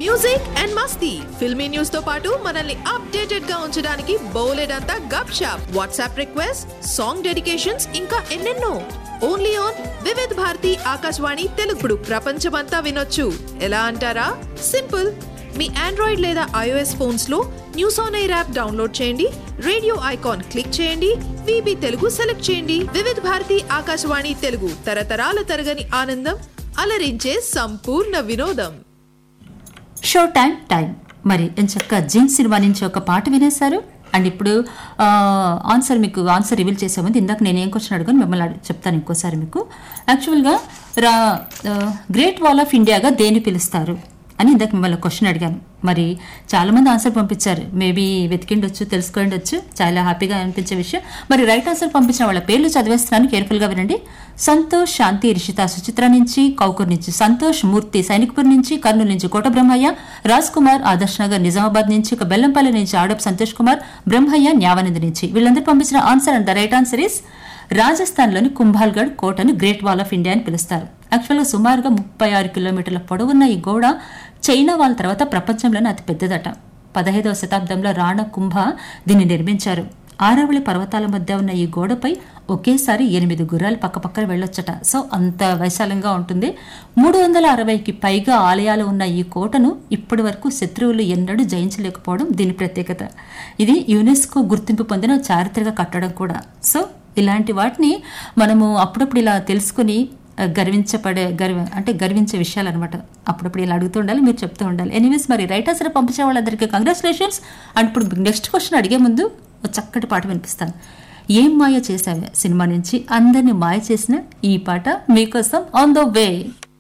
music and మస్తీ filmy news తో పాటు మనల్ని అప్డేటెడ్ గా ఉంచడానికి బోలెడంతా గప్ షాప్ వాట్సాప్ రిక్వెస్ట్ సాంగ్ డెడికేషన్స్ ఇంకా ఎన్నెన్నో ఓన్లీ ఆన్ వివిధ్ భారతి ఆకాశవాణి తెలుగుడు ప్రపంచమంతా వినొచ్చు ఎలా అంటారా సింపుల్ మీ ఆండ్రాయిడ్ లేదా ఐఓఎస్ ఫోన్స్ లో news on air app download చేయండి రేడియో ఐకాన్ క్లిక్ చేయండి విబి తెలుగు సెలెక్ట్ చేయండి వివిధ్ భారతి ఆకాశవాణి తెలుగు తరతరాల తరగని ఆనందం అలరించే సంపూర్ణ వినోదం షో టైం టైం మరి ఎంచక్క జీన్స్ సినిమా నుంచి ఒక పాట వినేశారు అండ్ ఇప్పుడు ఆ, ఆన్సర్ మీకు ఆన్సర్ రివీల్ చేసే ముందు ఇందాక నేను ఏం క్వశ్చన్ అడుగుని మిమ్మల్ని అడు- చెప్తాను ఇంకోసారి మీకు యాక్చువల్గా రా గ్రేట్ వాల్ ఆఫ్ ఇండియాగా దేని పిలుస్తారు అని ఇందాక మిమ్మల్ని క్వశ్చన్ అడిగాను మరి చాలా మంది ఆన్సర్ పంపించారు మేబీ వెతికిండొచ్చు తెలుసుకోండొచ్చు చాలా హ్యాపీగా అనిపించే విషయం మరి రైట్ ఆన్సర్ పంపించిన వాళ్ళ పేర్లు చదివేస్తున్నాను కేర్ఫుల్గా వినండి సంతోష్ శాంతి రిషిత సుచిత్ర నుంచి కౌకూర్ నుంచి సంతోష్ మూర్తి సైనిక్పూర్ నుంచి కర్నూలు నుంచి కోట బ్రహ్మయ్య రాజ్ కుమార్ ఆదర్శ్ నగర్ నిజామాబాద్ నుంచి ఇక బెల్లంపల్లి నుంచి ఆడప్ సంతోష్ కుమార్ బ్రహ్మయ్య న్యావానంద్ నుంచి వీళ్ళందరూ పంపించిన answer and the right answer is రాజస్థాన్లోని కుంభాల్గఢ్ కోటను గ్రేట్ వాల్ ఆఫ్ ఇండియా అని పిలుస్తారు యాక్చువల్గా సుమారుగా ముప్పై ఆరు కిలోమీటర్ల పొడవున్న ఈ గోడ చైనా వాళ్ళ తర్వాత ప్రపంచంలోనే అతి పెద్దదట పదహైదవ శతాబ్దంలో రాణా కుంభ దీన్ని నిర్మించారు ఆరావళి పర్వతాల మధ్య ఉన్న ఈ గోడపై ఒకేసారి ఎనిమిది గుర్రాలు పక్కపక్కన వెళ్ళొచ్చట సో అంత వైశాలంగా ఉంటుంది మూడు వందల అరవైకి పైగా ఆలయాలు ఉన్న ఈ కోటను ఇప్పటి వరకు శత్రువులు ఎన్నడూ జయించలేకపోవడం దీని ప్రత్యేకత ఇది యునెస్కో గుర్తింపు పొందిన చారిత్రక కట్టడం కూడా సో ఇలాంటి వాటిని మనము అప్పుడప్పుడు ఇలా తెలుసుకుని ఆ, గర్వించపడే గర్వ అంటే గర్వించే విషయాలు అనమాట అప్పుడప్పుడు ఇలా అడుగుతూ ఉండాలి మీరు చెప్తూ ఉండాలి ఎనీవేస్ మరి రైట్ ఆన్సర్ పంపించే వాళ్ళందరికీ కంగ్రాచులేషన్స్ అండ్ ఇప్పుడు నెక్స్ట్ క్వశ్చన్ అడిగే ముందు ఒక చక్కటి పాట వినిపిస్తాను ఏం మాయ చేశావే సినిమా నుంచి అందరినీ మాయ చేసిన ఈ పాట మీకోసం ఆన్ ద వే